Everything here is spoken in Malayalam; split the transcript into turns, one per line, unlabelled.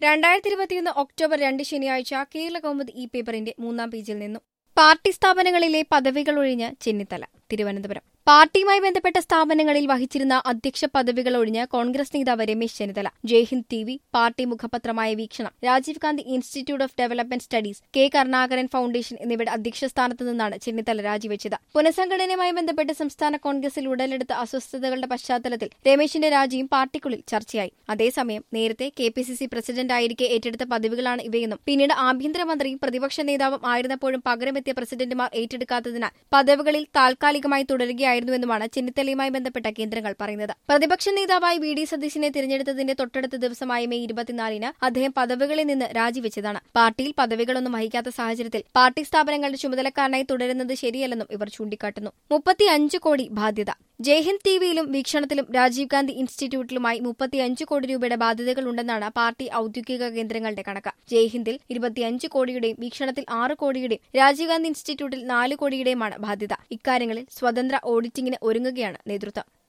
രണ്ടായിരത്തി ഇരുപത്തിയൊന്ന് ഒക്ടോബർ രണ്ട് ശനിയാഴ്ച കേരള കൗമുദി ഈ പേപ്പറിന്റെ മൂന്നാം പേജിൽ നിന്നും പാർട്ടി സ്ഥാപനങ്ങളിലെ പദവികൾ ഒഴിഞ്ഞ് ചെന്നിത്തല തിരുവനന്തപുരം പാർട്ടിയുമായി ബന്ധപ്പെട്ട സ്ഥാപനങ്ങളിൽ വഹിച്ചിരുന്ന അധ്യക്ഷ പദവികൾ ഒഴിഞ്ഞ് കോൺഗ്രസ് നേതാവ് Ramesh Chennithala Jaihind T V party മുഖപത്രമായ Veekshanam Rajiv Gandhi institute of development studies K Karunakaran foundation എന്നിവയുടെ അധ്യക്ഷ സ്ഥാനത്ത് നിന്നാണ് ചെന്നിത്തല രാജിവെച്ചത് പുനഃസംഘടനയുമായി ബന്ധപ്പെട്ട് സംസ്ഥാന കോൺഗ്രസിൽ ഉടലെടുത്ത അസ്വസ്ഥതകളുടെ പശ്ചാത്തലത്തിൽ രമേശിന്റെ രാജിയും പാർട്ടിക്കുള്ളിൽ ചർച്ചയായി അതേസമയം നേരത്തെ കെ പി സി സി പ്രസിഡന്റായിരിക്കെ ഏറ്റെടുത്ത പദവികളാണ് ഇവയെന്നും പിന്നീട് ആഭ്യന്തരമന്ത്രിയും പ്രതിപക്ഷ നേതാവും ആയിരുന്നപ്പോഴും പകരമെത്തിയ പ്രസിഡന്റുമാർ ഏറ്റെടുക്കാത്തതിനാൽ പദവികളിൽ താൽക്കാലികമായി തുടരുകയായിരുന്നുവെന്നുമാണ് ചെന്നിത്തലയുമായി ബന്ധപ്പെട്ട കേന്ദ്രങ്ങൾ പറയുന്നത് പ്രതിപക്ഷ നേതാവായി വി ഡി സതീശിനെ തിരഞ്ഞെടുത്തതിന്റെ തൊട്ടടുത്ത ദിവസമായ മെയ് ഇരുപത്തിനാലിന് അദ്ദേഹം പദവികളിൽ നിന്ന് രാജിവെച്ചതാണ് പാർട്ടിയിൽ പദവികളൊന്നും വഹിക്കാത്ത സാഹചര്യത്തിൽ പാർട്ടി സ്ഥാപനങ്ങളുടെ ചുമതലക്കാരനായി തുടരുന്നത് ശരിയല്ലെന്നും ഇവർ ചൂണ്ടിക്കാട്ടുന്നു മുപ്പത്തിയഞ്ച് കോടി ബാധ്യത ജയ്ഹിന്ദ് ടിവിയിലും വീക്ഷണത്തിലും രാജീവ് ഗാന്ധി ഇൻസ്റ്റിറ്റ്യൂട്ടിലുമായി മുപ്പത്തിയഞ്ച് കോടി രൂപയുടെ ബാധ്യതകളുണ്ടെന്നാണ് പാർട്ടി ഔദ്യോഗിക കേന്ദ്രങ്ങളുടെ കണക്ക് ജയ്ഹിന്ദിൽ ഇരുപത്തിയഞ്ച് കോടിയുടെയും വീക്ഷണത്തിൽ ആറ് കോടിയുടെയും രാജീവ് ഗാന്ധി ഇൻസ്റ്റിറ്റ്യൂട്ടിൽ നാല് കോടിയുടെയുമാണ് ബാധ്യത ഇക്കാര്യങ്ങളിൽ സ്വതന്ത്ര ഓഡിറ്റിംഗിന് ഒരുങ്ങുകയാണ് നേതൃത്വം